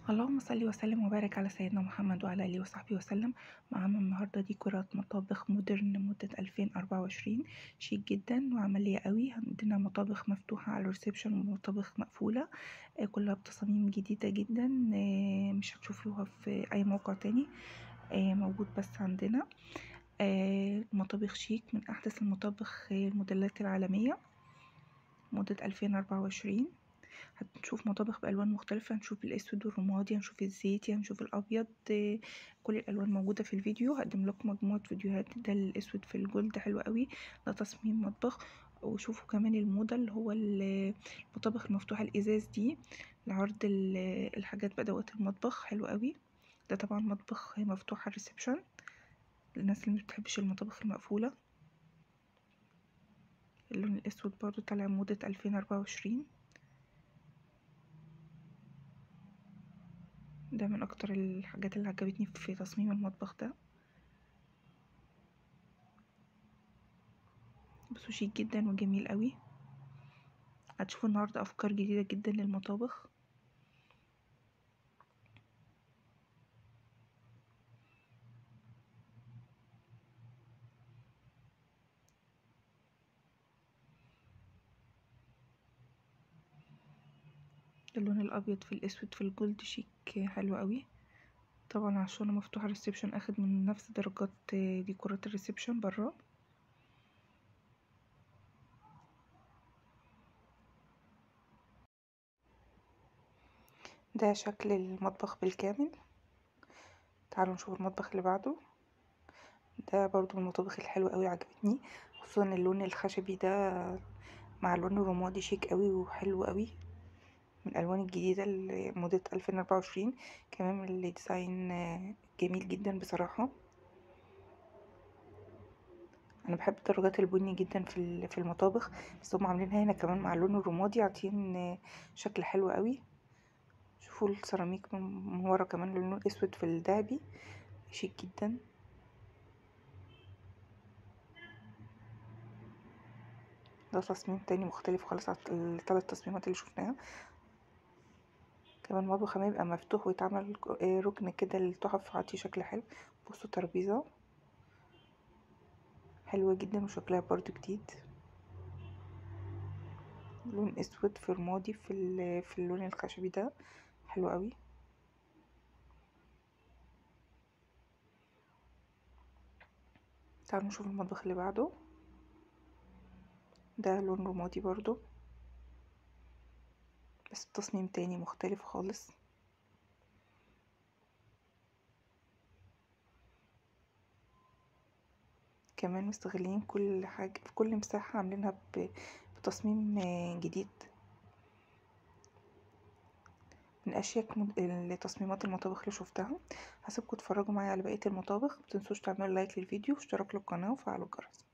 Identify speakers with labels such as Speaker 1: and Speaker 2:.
Speaker 1: اللهم صل وسلم وبارك على سيدنا محمد وعلى اله وصحبه وسلم معانا النهارده ديكورات مطابخ مودرن مدة 2024 شيك جدا وعملية قوي عندنا مطابخ مفتوحة على الريسبشن ومطابخ مقفولة آه، كلها بتصاميم جديدة جدا آه، مش هتشوفوها في اي موقع تاني آه، موجود بس عندنا مطابخ شيك من احدث المطابخ الموديلات العالمية مدة 2024 هنشوف مطابخ بألوان مختلفة هنشوف الأسود والرمادي هنشوف الزيتي هنشوف الأبيض كل الألوان موجودة في الفيديو هقدم لكم مجموعة فيديوهات ده الأسود في الجولد حلو قوي ده تصميم مطبخ وشوفوا كمان الموضة اللي هو المطابخ المفتوحة الإزاز دي لعرض الحاجات بأدوات المطبخ حلو قوي ده طبعا مطبخ مفتوح على الريسبشن للناس اللي مبتحبش المطابخ المقفولة اللون الأسود برضو طالع موضة ألفين أربعة وعشرين ده من اكتر الحاجات اللي عجبتني في تصميم المطبخ ده بصوا شيك جدا وجميل قوي هتشوفوا النهارده افكار جديده جدا للمطابخ اللون الابيض في الاسود في الجولد شيك حلو قوي طبعا عشان مفتوح الريسبشن اخد من نفس درجات ديكورات الريسبشن برا ده شكل المطبخ بالكامل تعالوا نشوف المطبخ اللي بعده ده برضو من المطابخ الحلوة قوي عجبتني خصوصا اللون الخشبي ده مع اللون الرمادي شيك قوي وحلو قوي من الالوان الجديده لمده 2024 كمان الديزاين جميل جدا بصراحه انا بحب درجات البني جدا في في المطابخ بس هم عاملينها هنا كمان مع اللون الرمادي عاطين شكل حلو قوي شوفوا السيراميك من ورا كمان لونه اسود في الذهبي شيك جدا ده تصميم تاني مختلف خالص عن الثلاث تصميمات اللي شفناها كمان المطبخ لما يبقى مفتوح ويتعمل آه، ركن كده للتحف عطيه شكل حلو بصوا ترابيزة حلوة جدا وشكلها برضو جديد لون اسود في رمادي في, في اللون الخشبي ده حلو قوي تعالوا نشوف المطبخ اللي بعده ده لون رمادي برضو بس بتصميم تاني مختلف خالص كمان مستغلين كل حاجة في كل مساحة عاملينها بتصميم جديد من اشيك تصميمات المطابخ اللي شفتها هسيبكم تتفرجوا معايا على بقية المطابخ متنسوش تعملوا لايك للفيديو واشتراك للقناة وفعلوا الجرس